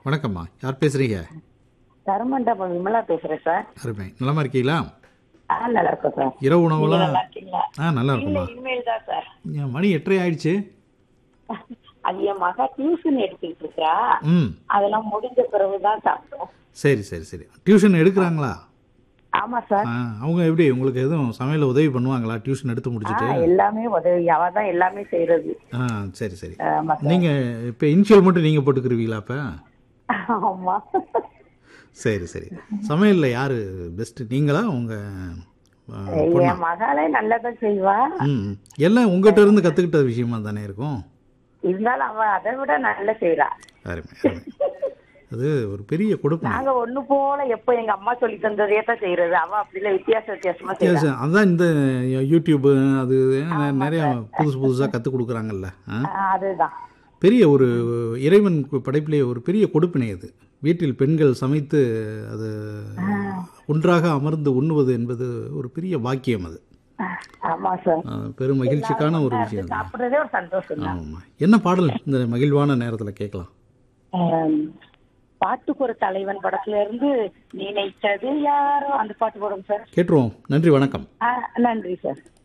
வணக்கம்மா யார் பேசுறீங்க தருமண்டபம் விமலா பேசுறேன் சார் அருமை நலமா இருக்கீங்களா ஆ நல்லா இருக்கோம் சார் இரவு நீங்க உணவுலாம் நல்லா இருக்கீங்களா ஆ நல்லா இல்ல இருக்கும்மா இனிமேல் தான் சார் ஏன் மணி எட்டரை ஆயிடுச்சு அது என் மகா டியூஷன் எடுத்துக்கிட்டு இருக்கா ம் அதெல்லாம் முடிஞ்ச பிறகுதான் சாப்பிட்டோம் சரி சரி சரி டியூஷன் எடுக்கிறாங்களா ஆமா சார் ஆ அவங்க எப்படி உங்களுக்கு எதுவும் சமையல உதவி பண்ணுவாங்களா டியூஷன் எடுத்து ஆ, முடிச்சுட்டு எல்லாமே உதவி அவ தான் எல்லாமே செய்யறது ஆ சரி சரி ஆமா சார் நீங்க இப்போ இனிஷியல் மட்டும் நீங்க போட்டுக்கிருவீங்களா அப்ப ஆமா சரி சரி சமையல்ல யாரு பெஸ்ட் நீங்களா உங்க ஆ, பொண்ணா என் மகாலே நல்லதான் செய்வா ம் ம். எல்லாம் உங்ககிட்ட இருந்து கத்துக்கிட்ட விஷயமா தானே இருக்கும் இருந்தாலும் அவ அதை விட நல்ல செய்யறா அருமை அருமை அது ஒரு பெரிய கொடுப்பனை நாங்க ஒண்ணு போல எப்ப எங்க அம்மா சொல்லி தந்ததே தான் செய்யறது அவ அப்படி இல்ல வித்தியாச வித்தியாசமா செய்யறா வித்தியாசம் அதான் இந்த யூடியூப் அது நெ- நிறைய புதுசு புதுசாக கற்றுக் கொடுக்குறாங்கல்ல ஆ? ஆ, அதுதான் பெரிய ஒரு இறைவன் கு- படைப்பிலே ஒரு பெரிய கொடுப்பினை அது வீட்டில் பெண்கள் சமைத்து அது ஒன்றாக அமர்ந்து உண்ணுவது என்பது ஒரு பெரிய பாக்கியம் அது ஆமா சார் ஆ, பெரும் மகிழ்ச்சிக்கான ஒரு விஷயம் தான் சாப்பிடுறதே ஒரு சந்தோஷம் தான் ஆமாம்மா என்ன பாடல் இந்த மகிழ்வான நேரத்தில் கேட்கலாம் ஆம், பாட்டுக்கு ஒரு தலைவன் படத்துல இருந்து நினைத்தது யாரோ அந்த பாட்டு போடுங்க சார் கேட்டுருவோம் நன்றி வணக்கம் ஆ, நன்றி சார்